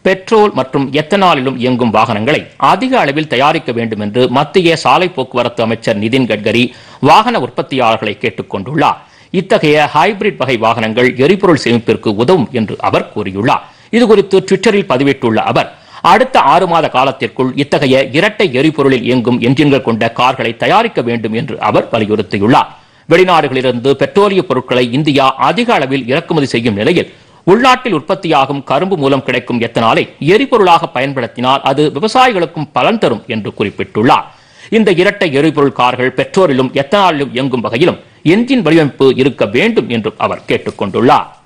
petrol மற்றும் எத்தனாலிலும் இயங்கும் வாகனங்களை அதிக அளவில் தயாரிக்க வேண்டும் என்று மத்திய சாலை போக்குவரத்து அமைச்சர் நிதின் கட்கரி வாகன உற்பத்தியாளர்களை கேட்டுக் கொண்டுள்ளார் இத்தகைய ஹைபிரிட் வகை வாகனங்கள் எரிபொருள் சேமிப்பிற்கு உதவும் என்று அவர் கூறியுள்ளார் இதுகுறித்து ட்விட்டரில் பதிவிட்டுள்ள அவர் அடுத்த ஆறு மாத காலத்திற்குள் இத்தகைய இரட்டை எரிபொருளில் இயங்கும் என்ஜின்கள் கொண்ட கார்களை தயாரிக்க வேண்டும் என்று அவர் வலியுறுத்தியுள்ளார் வெளிநாடுகளிலிருந்து பெட்ரோலிய பொருட்களை இந்தியா அதிக அளவில் இறக்குமதி செய்யும் நிலையில் உள்நாட்டில் உற்பத்தியாகும் கரும்பு மூலம் கிடைக்கும் எத்தனாலை எரிபொருளாக பயன்படுத்தினால் அது விவசாயிகளுக்கும் பலன் தரும் என்று குறிப்பிட்டுள்ளார் இந்த இரட்டை எரிபொருள் கார்கள் பெட்ரோலிலும் எத்தனாலிலும் இயங்கும் வகையிலும் என்ஜின் வடிவமைப்பு இருக்க வேண்டும் என்றும் அவர் கேட்டுக் கொண்டுள்ளார்